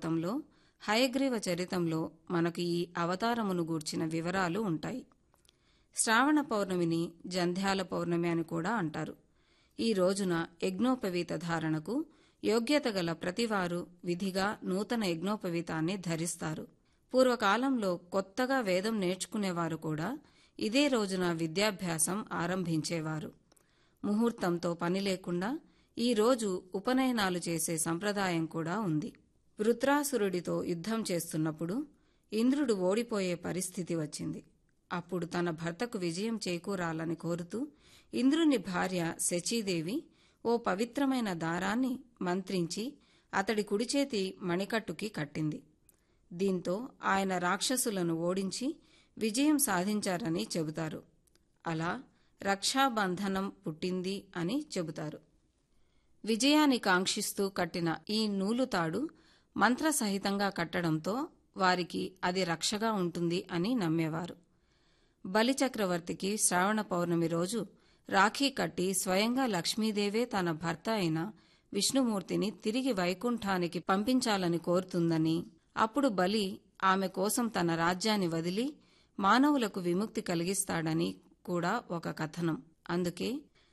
భాగవతంలో హయగ్రీవ చరితంలో మనకు ఈ అవతారమును గూర్చిన వివరాలు ఉంటాయి శ్రావణ పౌర్ణమిని జంధ్యాల పౌర్ణమి అని కూడా అంటారు ఈ రోజున యజ్ఞోపవీత ధారణకు యోగ్యత గల ప్రతివారు విధిగా నూతన యజ్ఞోపవీతాన్ని ధరిస్తారు పూర్వకాలంలో కొత్తగా వేదం నేర్చుకునేవారు కూడా ఇదే రోజున విద్యాభ్యాసం ఆరంభించేవారు ముహూర్తంతో పని లేకుండా ఈ రోజు ఉపనయనాలు చేసే సంప్రదాయం కూడా ఉంది వృత్రాసురుడితో యుద్ధం చేస్తున్నప్పుడు ఇంద్రుడు ఓడిపోయే పరిస్థితి వచ్చింది అప్పుడు తన భర్తకు విజయం చేకూరాలని కోరుతూ ఇంద్రుని భార్య శచీదేవి ఓ పవిత్రమైన దారాన్ని మంత్రించి అతడి కుడిచేతి మణికట్టుకి కట్టింది దీంతో ఆయన రాక్షసులను ఓడించి విజయం సాధించారని చెబుతారు అలా రక్షాబంధనం పుట్టింది అని చెబుతారు విజయాన్ని కాంక్షిస్తూ కట్టిన ఈ నూలుతాడు మంత్రసహితంగా కట్టడంతో వారికి అది రక్షగా ఉంటుంది అని నమ్మేవారు బలిచక్రవర్తికి శ్రావణ పౌర్ణమి రోజు రాఖీ కట్టి స్వయంగా లక్ష్మీదేవే తన భర్త అయిన విష్ణుమూర్తిని తిరిగి వైకుంఠానికి పంపించాలని కోరుతుందని అప్పుడు బలి ఆమె కోసం తన రాజ్యాన్ని వదిలి మానవులకు విముక్తి కలిగిస్తాడని కూడా ఒక కథనం అందుకే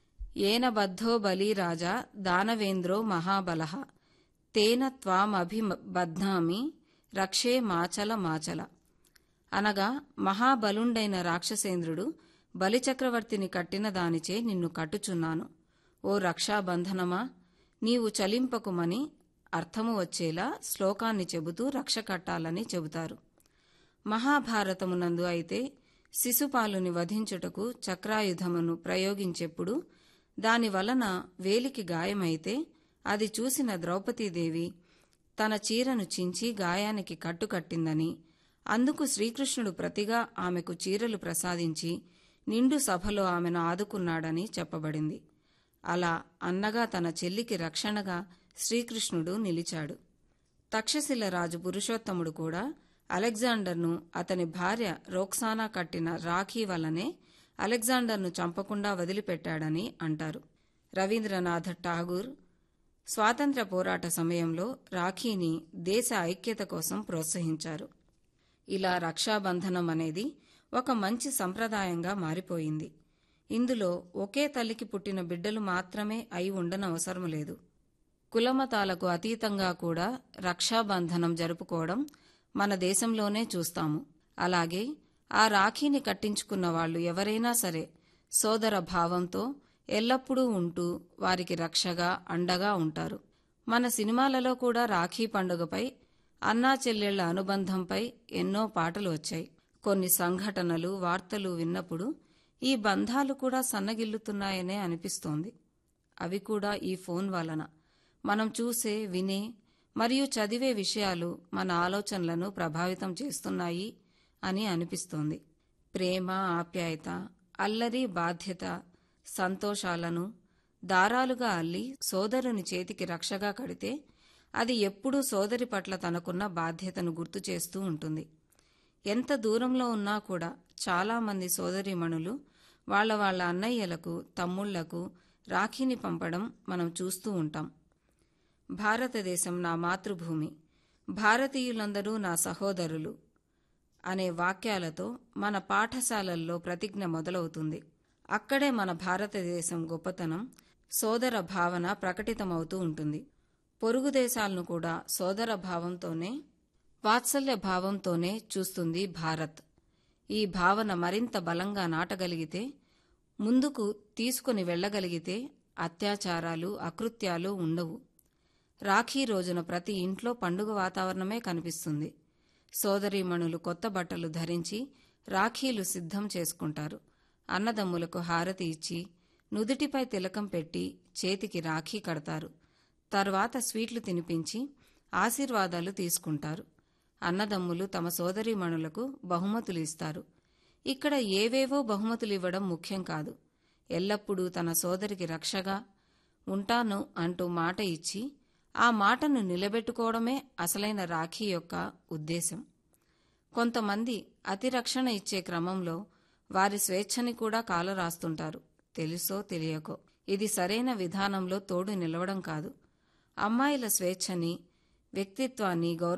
ఏనబద్ధో బలిరాజా దానవేంద్రో మహాబలః తేన త్వామభిబధ్నామి రక్షే మాచల మాచల అనగా మహాబలుండైన రాక్షసేంద్రుడు బలిచక్రవర్తిని కట్టిన దానిచే నిన్ను కట్టుచున్నాను ఓ రక్షాబంధనమా నీవు చలింపకుమని అర్థము వచ్చేలా శ్లోకాన్ని చెబుతూ రక్ష కట్టాలని చెబుతారు మహాభారతమునందు అయితే శిశుపాలుని వధించుటకు చక్రాయుధమును ప్రయోగించెప్పుడు దాని వలన వేలికి గాయమైతే అది చూసిన ద్రౌపదీదేవి తన చీరను చించి గాయానికి కట్టుకట్టిందని అందుకు శ్రీకృష్ణుడు ప్రతిగా ఆమెకు చీరలు ప్రసాదించి నిండు సభలో ఆమెను ఆదుకున్నాడని చెప్పబడింది అలా అన్నగా తన చెల్లికి రక్షణగా శ్రీకృష్ణుడు నిలిచాడు తక్షశిల రాజు పురుషోత్తముడు కూడా అలెగ్జాండర్ను అతని భార్య రోక్సానా కట్టిన రాఖీ వల్లనే అలెగ్జాండర్ను చంపకుండా వదిలిపెట్టాడని అంటారు రవీంద్రనాథ్ ఠాగూర్ స్వాతంత్ర్య పోరాట సమయంలో రాఖీని దేశ ఐక్యత కోసం ప్రోత్సహించారు ఇలా రక్షాబంధనం అనేది ఒక మంచి సంప్రదాయంగా మారిపోయింది ఇందులో ఒకే తల్లికి పుట్టిన బిడ్డలు మాత్రమే అయి ఉండనవసరం లేదు కులమతాలకు అతీతంగా కూడా రక్షాబంధనం జరుపుకోవడం మన దేశంలోనే చూస్తాము అలాగే ఆ రాఖీని కట్టించుకున్న వాళ్ళు ఎవరైనా సరే సోదర భావంతో ఎల్లప్పుడూ ఉంటూ వారికి రక్షగా అండగా ఉంటారు మన సినిమాలలో కూడా రాఖీ పండుగపై అన్నా చెల్లెళ్ల అనుబంధంపై ఎన్నో పాటలు వచ్చాయి కొన్ని సంఘటనలు వార్తలు విన్నప్పుడు ఈ బంధాలు కూడా సన్నగిల్లుతున్నాయనే అనిపిస్తోంది అవి కూడా ఈ ఫోన్ వలన మనం చూసే వినే మరియు చదివే విషయాలు మన ఆలోచనలను ప్రభావితం చేస్తున్నాయి అని అనిపిస్తోంది ప్రేమ ఆప్యాయత అల్లరి బాధ్యత సంతోషాలను దారాలుగా అల్లి సోదరుని చేతికి రక్షగా కడితే అది ఎప్పుడూ సోదరి పట్ల తనకున్న బాధ్యతను గుర్తు చేస్తూ ఉంటుంది ఎంత దూరంలో ఉన్నా కూడా చాలామంది సోదరీమణులు వాళ్ళ వాళ్ళ అన్నయ్యలకు తమ్ముళ్లకు రాఖీని పంపడం మనం చూస్తూ ఉంటాం భారతదేశం నా మాతృభూమి భారతీయులందరూ నా సహోదరులు అనే వాక్యాలతో మన పాఠశాలల్లో ప్రతిజ్ఞ మొదలవుతుంది అక్కడే మన భారతదేశం గొప్పతనం సోదర భావన ప్రకటితమవుతూ ఉంటుంది పొరుగు దేశాలను కూడా సోదర భావంతోనే వాత్సల్య భావంతోనే చూస్తుంది భారత్ ఈ భావన మరింత బలంగా నాటగలిగితే ముందుకు తీసుకుని వెళ్లగలిగితే అత్యాచారాలు అకృత్యాలు ఉండవు రాఖీ రోజున ప్రతి ఇంట్లో పండుగ వాతావరణమే కనిపిస్తుంది సోదరీమణులు కొత్త బట్టలు ధరించి రాఖీలు సిద్ధం చేసుకుంటారు అన్నదమ్ములకు హారతి ఇచ్చి నుదుటిపై తిలకం పెట్టి చేతికి రాఖీ కడతారు తర్వాత స్వీట్లు తినిపించి ఆశీర్వాదాలు తీసుకుంటారు అన్నదమ్ములు తమ సోదరీమణులకు బహుమతులు ఇస్తారు ఇక్కడ ఏవేవో బహుమతులు ఇవ్వడం ముఖ్యం కాదు ఎల్లప్పుడూ తన సోదరికి రక్షగా ఉంటాను అంటూ మాట ఇచ్చి ఆ మాటను నిలబెట్టుకోవడమే అసలైన రాఖీ యొక్క ఉద్దేశం కొంతమంది అతిరక్షణ ఇచ్చే క్రమంలో వారి స్వేచ్ఛని కూడా కాలరాస్తుంటారు తెలుసో తెలియకో ఇది సరైన విధానంలో తోడు నిలవడం కాదు అమ్మాయిల స్వేచ్ఛని వ్యక్తిత్వాన్ని గౌరవ